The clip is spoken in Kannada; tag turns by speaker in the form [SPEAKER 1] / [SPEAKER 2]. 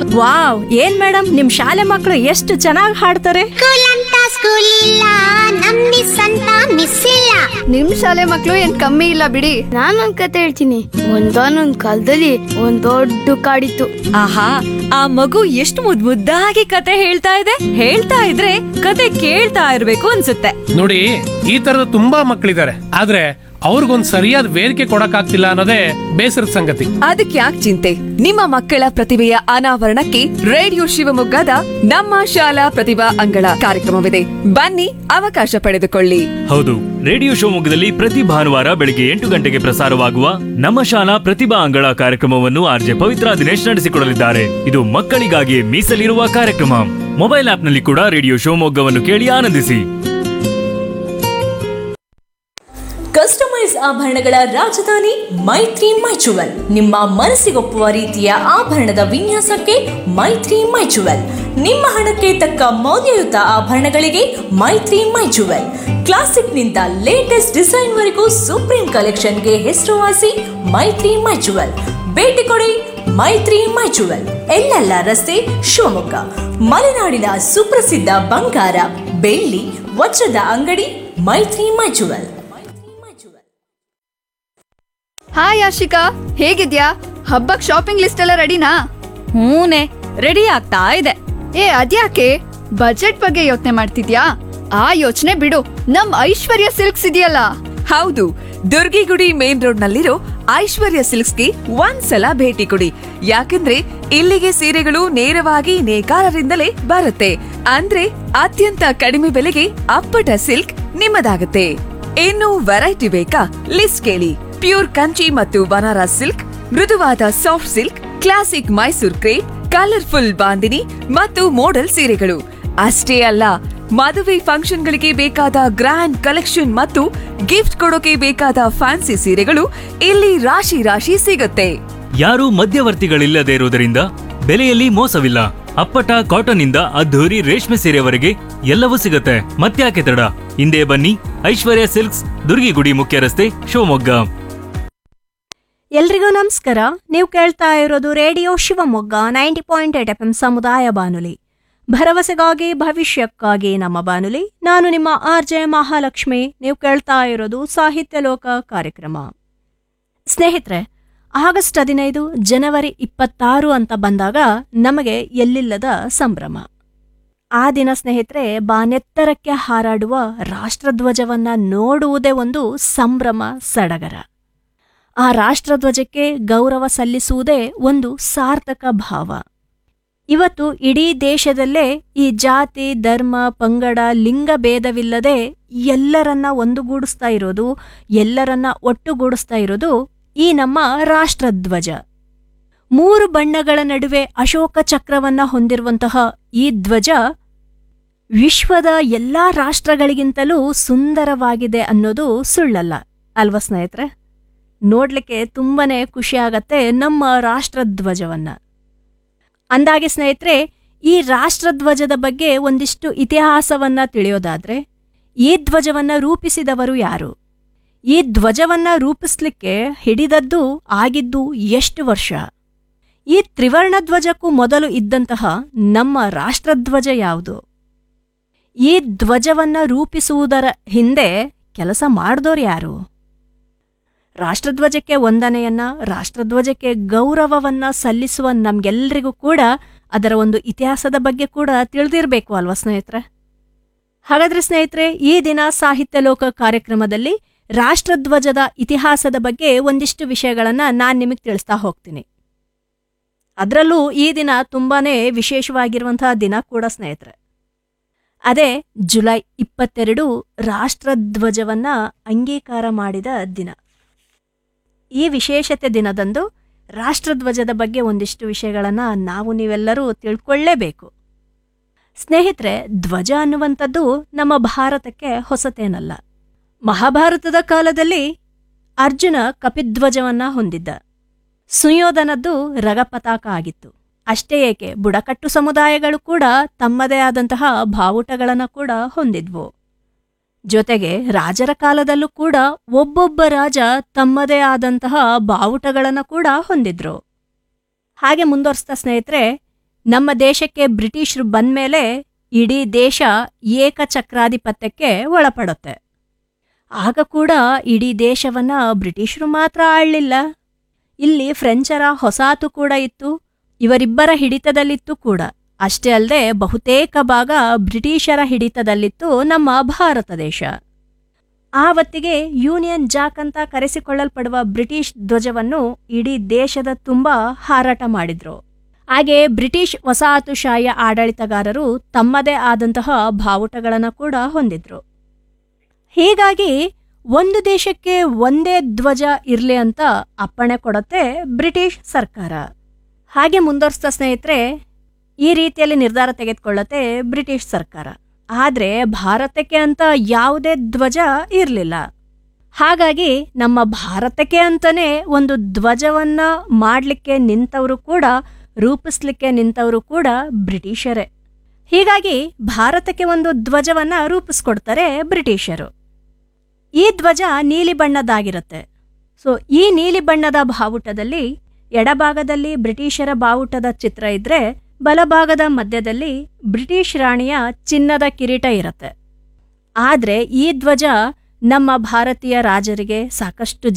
[SPEAKER 1] ವಾವ್ ಏನ್ ಮೇಡಮ್ ನಿಮ್ ಶಾಲೆ ಮಕ್ಕಳು ಎಷ್ಟು ಚೆನ್ನಾಗಿ ಹಾಡ್ತಾರೆ
[SPEAKER 2] ಸ್ಕೂಲ್ ಅಂತ ಸ್ಕೂಲ್ ಇಲ್ಲ ನಮ್ ಮಿಸ್ ಅಂತ ಮಿಸ್ ಇಲ್ಲ
[SPEAKER 3] ನಿಮ್ ಶಾಲೆ ಮಕ್ಳು ಏನ್ ಕಮ್ಮಿ ಇಲ್ಲ ಬಿಡಿ ನಾನೊಂದ್ ಕತೆ ಹೇಳ್ತೀನಿ ಒಂದಾನೊಂದ್ ಕಾಲದಲ್ಲಿ ಒಂದ್ ದೊಡ್ಡ ಕಾಡಿತ್ತು
[SPEAKER 4] ಆಹಾ ಆ ಮಗು ಎಷ್ಟು ಮುದ್ ಮುದ್ದಾಗಿ ಕತೆ ಹೇಳ್ತಾ ಇದೆ ಹೇಳ್ತಾ ಇದ್ರೆ ಕತೆ ಕೇಳ್ತಾ ಇರ್ಬೇಕು ಅನ್ಸುತ್ತೆ
[SPEAKER 5] ನೋಡಿ ಈ ತರದ ತುಂಬಾ ಮಕ್ಕಳಿದ್ದಾರೆ ಆದ್ರೆ ಅವ್ರಿಗೊಂದ್ ಸರಿಯಾದ ವೇದಿಕೆ ಕೊಡಕ್ಕಾಗ್ತಿಲ್ಲ ಅನ್ನೋದೇ ಬೇಸರದ ಸಂಗತಿ
[SPEAKER 4] ಅದಕ್ಕೆ ಯಾಕೆ ಚಿಂತೆ ನಿಮ್ಮ ಮಕ್ಕಳ ಪ್ರತಿಭೆಯ ಅನಾವರಣಕ್ಕೆ ರೇಡಿಯೋ ಶಿವಮೊಗ್ಗದ ನಮ್ಮ ಶಾಲಾ ಪ್ರತಿಭಾ ಅಂಗಳ ಕಾರ್ಯಕ್ರಮವಿದೆ ಬನ್ನಿ ಅವಕಾಶ ಪಡೆದುಕೊಳ್ಳಿ
[SPEAKER 6] ಹೌದು ರೇಡಿಯೋ ಶಿವಮೊಗ್ಗದಲ್ಲಿ ಪ್ರತಿ ಭಾನುವಾರ ಬೆಳಿಗ್ಗೆ ಎಂಟು ಗಂಟೆಗೆ ಪ್ರಸಾರವಾಗುವ ನಮ್ಮ ಶಾಲಾ ಪ್ರತಿಭಾ ಅಂಗಳ ಕಾರ್ಯಕ್ರಮವನ್ನು ಆರ್ಜೆ ಪವಿತ್ರ ದಿನೇಶ್ ನಡೆಸಿಕೊಡಲಿದ್ದಾರೆ ಇದು ಮಕ್ಕಳಿಗಾಗಿ ಮೀಸಲಿರುವ ಕಾರ್ಯಕ್ರಮ ಮೊಬೈಲ್ ಆಪ್ನಲ್ಲಿ ಕೂಡ ರೇಡಿಯೋ ಶಿವಮೊಗ್ಗವನ್ನು ಕೇಳಿ ಆನಂದಿಸಿ
[SPEAKER 7] ಕಸ್ಟಮೈಸ್ ಆಭರಣಗಳ ರಾಜಧಾನಿ ಮೈತ್ರಿ ಮೈಚುವಲ್ ನಿಮ್ಮ ಮನಸ್ಸಿಗೊಪ್ಪುವ ರೀತಿಯ ಆಭರಣದ ವಿನ್ಯಾಸಕ್ಕೆ ಮೈತ್ರಿ ಮೈಚುವಲ್ ನಿಮ್ಮ ಹಣಕ್ಕೆ ತಕ್ಕ ಮೌಲ್ಯಯುತ ಆಭರಣಗಳಿಗೆ ಮೈತ್ರಿ ಮೈಚುವಲ್ ಕ್ಲಾಸಿಕ್ನಿಂದ ಲೇಟೆಸ್ಟ್ ಡಿಸೈನ್ವರೆಗೂ ಸುಪ್ರೀಂ ಕಲೆಕ್ಷನ್ಗೆ ಹೆಸರುವಾಸಿ ಮೈತ್ರಿ ಮೈಚುವಲ್ ಭೇಟಿ ಕೊಡಿ ಮೈತ್ರಿ ಮೈಚುವಲ್ ಎಲ್ಲೆಲ್ಲ ರಸ್ತೆ ಶಿವಮೊಗ್ಗ ಮಲೆನಾಡಿನ ಸುಪ್ರಸಿದ್ಧ ಬಂಗಾರ ಬೆಳ್ಳಿ ವಜ್ರದ ಅಂಗಡಿ ಮೈತ್ರಿ ಮೈಚುವಲ್
[SPEAKER 3] ಹಾಯ್ ಆಶಿಕಾ ಹೇಗಿದ್ಯಾ ಹಬ್ಬಕ್ ಶಾಪಿಂಗ್ ಲಿಸ್ಟ್ ಎಲ್ಲ ರೆಡಿನಾ
[SPEAKER 4] ಹೂನೆ ರೆಡಿ ಆಗ್ತಾ ಇದೆ
[SPEAKER 3] ಏ ಅದ್ಯಾಕೆ ಬಜೆಟ್ ಬಗ್ಗೆ ಯೋಚನೆ ಮಾಡ್ತಿದ್ಯಾ ಆ ಯೋಚನೆ ಬಿಡು ನಮ್ ಐಶ್ವರ್ಯ ಸಿಲ್ಕ್ಸ್ ಇದೆಯಲ್ಲ
[SPEAKER 4] ಹೌದು ದುರ್ಗಿಗುಡಿ ಮೇನ್ ರೋಡ್ ನಲ್ಲಿರೋ ಐಶ್ವರ್ಯ ಸಿಲ್ಕ್ಸ್ಗೆ ಒಂದ್ಸಲ ಭೇಟಿ ಕೊಡಿ ಯಾಕಂದ್ರೆ ಇಲ್ಲಿಗೆ ಸೀರೆಗಳು ನೇರವಾಗಿ ನೇಕಾರರಿಂದಲೇ ಬರುತ್ತೆ ಅಂದ್ರೆ ಅತ್ಯಂತ ಕಡಿಮೆ ಬೆಲೆಗೆ ಅಪ್ಪಟ ಸಿಲ್ಕ್ ನಿಮ್ಮದಾಗುತ್ತೆ ಇನ್ನು ವೆರೈಟಿ ಬೇಕಾ ಲಿಸ್ಟ್ ಕೇಳಿ ಪ್ಯೂರ್ ಕಂಚಿ ಮತ್ತು ಬನಾರಸ್ ಸಿಲ್ಕ್ ಮೃದುವಾದ soft silk classic Mysore crepe colourful bandhani ಮತ್ತು ಮೋಡಲ್ ಸೀರೆಗಳು ಅಷ್ಟೇ ಅಲ್ಲ ಮದುವೆ ಫಂಕ್ಷನ್ಗಳಿಗೆ ಬೇಕಾದ ಗ್ರ್ಯಾಂಡ್ ಕಲೆಕ್ಷನ್ ಮತ್ತು ಗಿಫ್ಟ್ ಕೊಡೋಕೆ ಬೇಕಾದ ಫ್ಯಾನ್ಸಿ ಸೀರೆಗಳು ಇಲ್ಲಿ ರಾಶಿ ರಾಶಿ ಸಿಗುತ್ತೆ
[SPEAKER 6] ಯಾರೂ ಮಧ್ಯವರ್ತಿಗಳಿಲ್ಲದೆ ಇರುವುದರಿಂದ ಬೆಲೆಯಲ್ಲಿ ಮೋಸವಿಲ್ಲ ಅಪ್ಪಟ ಕಾಟನ್ ಇಂದ ಅದ್ಧೂರಿ ರೇಷ್ಮೆ ಸೀರೆವರೆಗೆ ಎಲ್ಲವೂ ಸಿಗುತ್ತೆ ಮತ್ತ್ಯಾಕೆ ತಡ ಹಿಂದೆ ಬನ್ನಿ ಐಶ್ವರ್ಯ ಸಿಲ್ಕ್ಸ್ ದುರ್ಗಿಗುಡಿ ಮುಖ್ಯ ರಸ್ತೆ ಶಿವಮೊಗ್ಗ
[SPEAKER 1] ಎಲ್ರಿಗೂ ನಮಸ್ಕಾರ ನೀವು ಕೇಳ್ತಾ ಇರೋದು radio Shivamogga ninety point eight F M ಸಮುದಾಯ ಬಾನುಲಿ ಭರವಸೆಗಾಗಿ ಭವಿಷ್ಯಕ್ಕಾಗಿ ನಮ್ಮ ಬಾನುಲಿ ನಾನು ನಿಮ್ಮ ಆರ್ ಜೆ ಮಹಾಲಕ್ಷ್ಮಿ ನೀವು ಕೇಳ್ತಾ ಇರೋದು ಸಾಹಿತ್ಯ ಲೋಕ ಕಾರ್ಯಕ್ರಮ ಸ್ನೇಹಿತರೆ ಆಗಸ್ಟ್ ಹದಿನೈದು ಜನವರಿ ಇಪ್ಪತ್ತಾರು ಅಂತ ಬಂದಾಗ ನಮಗೆ ಎಲ್ಲಿಲ್ಲದ ಸಂಭ್ರಮ ಆ ದಿನ ಸ್ನೇಹಿತರೆ ಬಾನೆತ್ತರಕ್ಕೆ ಹಾರಾಡುವ ರಾಷ್ಟ್ರಧ್ವಜವನ್ನ ನೋಡುವುದೇ ಒಂದು ಸಂಭ್ರಮ ಸಡಗರ ಆ ರಾಷ್ಟ್ರಧ್ವಜಕ್ಕೆ ಗೌರವ ಸಲ್ಲಿಸುವುದೇ ಒಂದು ಸಾರ್ಥಕ ಭಾವ ಇವತ್ತು ಇಡೀ ದೇಶದಲ್ಲೇ ಈ ಜಾತಿ ಧರ್ಮ ಪಂಗಡ ಲಿಂಗ ಭೇದವಿಲ್ಲದೆ ಎಲ್ಲರನ್ನ ಒಂದುಗೂಡಿಸ್ತಾ ಇರೋದು ಎಲ್ಲರನ್ನ ಒಟ್ಟುಗೂಡಿಸ್ತಾ ಇರೋದು ಈ ನಮ್ಮ ರಾಷ್ಟ್ರಧ್ವಜ ಮೂರು ಬಣ್ಣಗಳ ನಡುವೆ ಅಶೋಕ ಚಕ್ರವನ್ನ ಹೊಂದಿರುವಂತಹ ಈ ಧ್ವಜ ವಿಶ್ವದ ಎಲ್ಲಾ ರಾಷ್ಟ್ರಗಳಿಗಿಂತಲೂ ಸುಂದರವಾಗಿದೆ ಅನ್ನೋದು ಸುಳ್ಳಲ್ಲ ಅಲ್ವಾ ಸ್ನೇಹಿತರೆ ನೋಡ್ಲಿಕ್ಕೆ ತುಂಬಾನೇ ಖುಷಿಯಾಗತ್ತೆ ನಮ್ಮ ರಾಷ್ಟ್ರಧ್ವಜವನ್ನ ಅಂದಾಗೆ ಸ್ನೇಹಿತರೆ ಈ ರಾಷ್ಟ್ರಧ್ವಜದ ಬಗ್ಗೆ ಒಂದಿಷ್ಟು ಇತಿಹಾಸವನ್ನ ತಿಳಿಯೋದಾದ್ರೆ ಈ ಧ್ವಜವನ್ನ ರೂಪಿಸಿದವರು ಯಾರು ಈ ಧ್ವಜವನ್ನ ರೂಪಿಸ್ಲಿಕ್ಕೆ ಹಿಡಿದದ್ದು ಆಗಿದ್ದು ಎಷ್ಟು ವರ್ಷ ಈ ತ್ರಿವರ್ಣ ಧ್ವಜಕ್ಕೂ ಮೊದಲು ಇದ್ದಂತಹ ನಮ್ಮ ರಾಷ್ಟ್ರಧ್ವಜ ಯಾವುದು ಈ ಧ್ವಜವನ್ನ ರೂಪಿಸುವುದರ ಹಿಂದೆ ಕೆಲಸ ಮಾಡಿದೋರು ಯಾರು ರಾಷ್ಟ್ರಧ್ವಜಕ್ಕೆ ವಂದನೆಯನ್ನ ರಾಷ್ಟ್ರಧ್ವಜಕ್ಕೆ ಗೌರವವನ್ನ ಸಲ್ಲಿಸುವ ನಮ್ಗೆಲ್ರಿಗೂ ಕೂಡ ಅದರ ಒಂದು ಇತಿಹಾಸದ ಬಗ್ಗೆ ಕೂಡ ತಿಳಿದಿರಬೇಕು ಅಲ್ವಾ ಸ್ನೇಹಿತರೆ ಹಾಗಾದ್ರೆ ಸ್ನೇಹಿತರೆ ಈ ದಿನ ಸಾಹಿತ್ಯ ಲೋಕ ಕಾರ್ಯಕ್ರಮದಲ್ಲಿ ರಾಷ್ಟ್ರಧ್ವಜದ ಇತಿಹಾಸದ ಬಗ್ಗೆ ಒಂದಿಷ್ಟು ವಿಷಯಗಳನ್ನ ನಾನ್ ನಿಮಗೆ ತಿಳಿಸ್ತಾ ಹೋಗ್ತೀನಿ ಅದರಲ್ಲೂ ಈ ದಿನ ತುಂಬಾನೇ ವಿಶೇಷವಾಗಿರುವಂತಹ ದಿನ ಕೂಡ ಸ್ನೇಹಿತರೆ ಅದೇ ಜುಲೈ ಇಪ್ಪತ್ತೆರಡು ರಾಷ್ಟ್ರಧ್ವಜವನ್ನ ಅಂಗೀಕಾರ ಮಾಡಿದ ದಿನ ಈ ವಿಶೇಷತೆ ದಿನದಂದು ರಾಷ್ಟ್ರಧ್ವಜದ ಬಗ್ಗೆ ಒಂದಿಷ್ಟು ವಿಷಯಗಳನ್ನ ನಾವು ನೀವೆಲ್ಲರೂ ತಿಳ್ಕೊಳ್ಳೇಬೇಕು ಸ್ನೇಹಿತರೆ ಧ್ವಜ ಅನ್ನುವಂಥದ್ದು ನಮ್ಮ ಭಾರತಕ್ಕೆ ಹೊಸತೇನಲ್ಲ ಮಹಾಭಾರತದ ಕಾಲದಲ್ಲಿ ಅರ್ಜುನ ಕಪಿಧ್ವಜವನ್ನ ಹೊಂದಿದ್ದ ಸುಯೋಧನದ್ದು ರಗಪತಾಕ ಆಗಿತ್ತು ಅಷ್ಟೇ ಏಕೆ ಬುಡಕಟ್ಟು ಸಮುದಾಯಗಳು ಕೂಡ ತಮ್ಮದೇ ಆದಂತಹ ಬಾವುಟಗಳನ್ನು ಕೂಡ ಹೊಂದಿದ್ವು ಜೊತೆಗೆ ರಾಜರ ಕಾಲದಲ್ಲೂ ಕೂಡ ಒಬ್ಬೊಬ್ಬ ರಾಜ ತಮ್ಮದೇ ಆದಂತಹ ಬಾವುಟಗಳನ್ನು ಕೂಡ ಹೊಂದಿದ್ರು ಹಾಗೆ ಮುಂದುವರಿಸ್ತಾ ಸ್ನೇಹಿತರೆ ನಮ್ಮ ದೇಶಕ್ಕೆ ಬ್ರಿಟಿಷರು ಬಂದ್ಮೇಲೆ ಇಡೀ ದೇಶ ಏಕಚಕ್ರಾಧಿಪತ್ಯಕ್ಕೆ ಒಳಪಡುತ್ತೆ ಆಗ ಕೂಡ ಇಡೀ ದೇಶವನ್ನ ಬ್ರಿಟಿಷರು ಮಾತ್ರ ಆಳ್ಲಿಲ್ಲ ಇಲ್ಲಿ ಫ್ರೆಂಚರ ಹೊಸಾತು ಕೂಡ ಇತ್ತು ಇವರಿಬ್ಬರ ಹಿಡಿತದಲ್ಲಿತ್ತು ಕೂಡ ಅಷ್ಟೇ ಅಲ್ಲದೆ ಬಹುತೇಕ ಭಾಗ ಬ್ರಿಟಿಷರ ಹಿಡಿತದಲ್ಲಿತ್ತು ನಮ್ಮ ಭಾರತ ದೇಶ ಆವತ್ತಿಗೆ ಯೂನಿಯನ್ ಜಾಕ್ ಅಂತ ಕರೆಸಿಕೊಳ್ಳಲ್ಪಡುವ ಬ್ರಿಟಿಷ್ ಧ್ವಜವನ್ನು ಇಡೀ ದೇಶದ ತುಂಬ ಹಾರಾಟ ಮಾಡಿದ್ರು ಹಾಗೆ ಬ್ರಿಟಿಷ್ ವಸಾಹತುಶಾಹಿಯ ಆಡಳಿತಗಾರರು ತಮ್ಮದೇ ಆದಂತಹ ಬಾವುಟಗಳನ್ನು ಕೂಡ ಹೊಂದಿದ್ರು ಹೀಗಾಗಿ ಒಂದು ದೇಶಕ್ಕೆ ಒಂದೇ ಧ್ವಜ ಇರಲಿ ಅಂತ ಅಪ್ಪಣೆ ಕೊಡುತ್ತೆ ಬ್ರಿಟಿಷ್ ಸರ್ಕಾರ ಹಾಗೆ ಮುಂದುವರಿಸ್ತಾ ಸ್ನೇಹಿತರೆ ಈ ರೀತಿಯಲ್ಲಿ ನಿರ್ಧಾರ ತೆಗೆದುಕೊಳ್ಳುತ್ತೆ ಬ್ರಿಟಿಷ್ ಸರ್ಕಾರ ಆದರೆ ಭಾರತಕ್ಕೆ ಅಂತ ಯಾವುದೇ ಧ್ವಜ ಇರಲಿಲ್ಲ ಹಾಗಾಗಿ ನಮ್ಮ ಭಾರತಕ್ಕೆ ಅಂತಾನೆ ಒಂದು ಧ್ವಜವನ್ನ ಮಾಡಲಿಕ್ಕೆ ನಿಂತವರು ಕೂಡ ರೂಪಿಸ್ಲಿಕ್ಕೆ ನಿಂತವರು ಕೂಡ ಬ್ರಿಟಿಷರೇ ಹೀಗಾಗಿ ಭಾರತಕ್ಕೆ ಒಂದು ಧ್ವಜವನ್ನ ರೂಪಿಸ್ಕೊಡ್ತಾರೆ ಬ್ರಿಟಿಷರು ಈ ಧ್ವಜ ನೀಲಿ ಬಣ್ಣದಾಗಿರುತ್ತೆ ಸೊ ಈ ನೀಲಿ ಬಣ್ಣದ ಬಾವುಟದಲ್ಲಿ ಎಡಭಾಗದಲ್ಲಿ ಬ್ರಿಟಿಷರ ಬಾವುಟದ ಚಿತ್ರ ಇದ್ರೆ ಬಲಭಾಗದ ಮಧ್ಯದಲ್ಲಿ ಬ್ರಿಟಿಷ್ ರಾಣಿಯ ಚಿನ್ನದ ಕಿರೀಟ ಇರುತ್ತೆ ಆದರೆ ಈ ಧ್ವಜ ನಮ್ಮ ಭಾರತೀಯ ರಾಜರಿಗೆ ಸಾಕಷ್ಟು